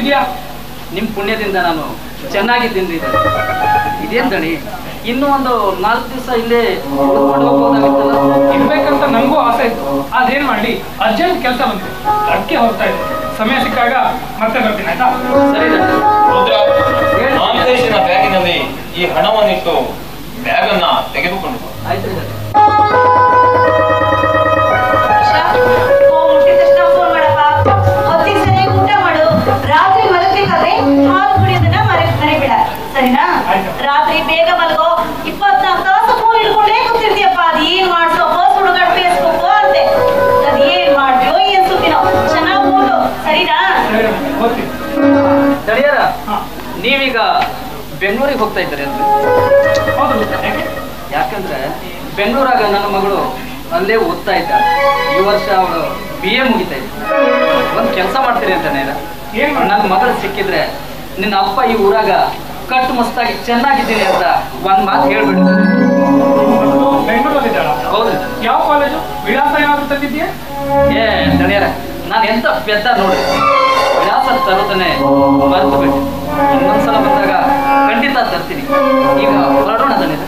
ಹೇಗಿದ್ಯಾ ನಿಮ್ಮ ಪುಣ್ಯದಿಂದ ನಾನು ಚೆನ್ನಾಗಿದ್ದೀನಿ ಇದೇನ್ ದಣಿ ಇನ್ನೂ ಒಂದು ನಾಲ್ಕು ದಿವಸ ಇಲ್ಲೇ ಉಳ್ಕೊಂಡು ಹೋಗ್ಬೋದಾಗಿತ್ತಲ್ಲ ಇರ್ಬೇಕಂತ ನನಗೂ ಆಸೆ ಇತ್ತು ಅದೇನ್ ಮಾಡಿ ಅರ್ಜೆಂಟ್ ಕೆಲಸ ಬಂತು ಅದಕ್ಕೆ ಹೋಗ್ತಾ ಇದ್ದೆ ಸಮಯ ಸಿಕ್ಕಾಗ ಮತ್ತೆ ಬರ್ತೀನಿ ಆಯ್ತಾ ಸರಿ ದಣಿ ರುದ್ರ ಹೇಳಿ. ಮಾಂತೇಶನ ಬ್ಯಾಗಿನಲ್ಲಿ ಈ ಹಣವನ್ನಿಟ್ಟು ಬ್ಯಾಗ್ ಅನ್ನ ತೆಗೆದುಕೊಂಡು ಬಾ. ಆಯ್ತು ದಣಿ ಫೋನ್ ಮುಟ್ಟಿದ ತಕ್ಷಣ ಫೋನ್ ಮಾಡಪ್ಪ ಹೊತ್ತಿಗೆ ಸರಿಯಾಗಿ ಊಟ ಮಾಡು ರಾತ್ರಿ ಮಲಗ್ಬೇಕಾದ್ರೆ ಹಾಲು ಕುಡಿಯೋದನ್ನ ಮರೆ ಮರಿಬೇಡ ಸರಿನಾ ಆಯ್ತು. ರಾತ್ರಿ ಬೇಗ ಮಲಗೋ ಇಪ್ಪತ್ನಾಲ್ಕು ತಾಸು ಫೋನ್ ಹಿಡ್ಕೊಂಡೇ ಕೂತಿರ್ತೀಯಪ್ಪ ಅದ್ ಏನ್ ಮಾಡ್ಸೋ ಬಸ್ ಹುಡುಗಾಡ್ ಫೇಸ್ಬುಕ್ ಅಂತೆ ಅದ್ ಏನ್ ಮಾಡ್ತೀಯೋ ಏನ್ ಸುದ್ದಿನೋ ಚೆನ್ನಾಗ್ ಓದು ಸರಿನಾ ಸರಿ ಓದ್ತೀನಿ ದಣಿಯರ ಹಾ ನೀವೀಗ ಬೆಂಗಳೂರಿಗೆ ಹೋಗ್ತಾ ಇದ್ದಾರೆ ಅಂತ ಹೌದು ಯಾಕೆ ಯಾಕಂದ್ರೆ ಬೆಂಗಳೂರಾಗ ನನ್ನ ಮಗಳು ಅಲ್ಲೇ ಓದ್ತಾ ಇದ್ದಾಳೆ ಈ ವರ್ಷ ಅವಳು ಬಿ ಎ ಮುಗಿತಾ ಇದೆ ಒಂದು ಕೆಲಸ ಮಾಡ್ತೀರಿ ಅಂತ ನೇರ ಏನ್ ಮಾಡ ನನ್ನ ಮಗಳು ಸಿಕ್ಕಿದ್ರೆ ನಿನ್ನ ಅಪ್ಪ ಈ ಊರಾಗ ಕಟ್ಟು ಮಸ್ತಾಗಿ ಚೆನ್ನಾಗಿದ್ದೀನಿ ಅಂತ ಒಂದ್ ಮಾತು ಹೇಳ್ಬಿಡು ಬೆಂಗಳೂರಲ್ಲಿದ್ದಾಳ ಹೌದ್ರಿ ಯಾವ ಕಾಲೇಜು ವಿಳಾಸ ಏನಾದ್ರು ತಂದಿದ್ಯಾ ಏ ದಣಿಯರ ನಾನು ಎಂತ ಪೆದ್ದ ನೋಡಿ ವಿಳಾಸ ತರೋದನ್ನೇ ಮರೆತು ಬಿಟ್ಟು ಇನ್ನೊಂದ್ಸಲ ಬಂದಾಗ ಖಂಡಿತ ತರ್ತೀನಿ ಈಗ ಹೊರಡೋಣ ದಣಿಯರ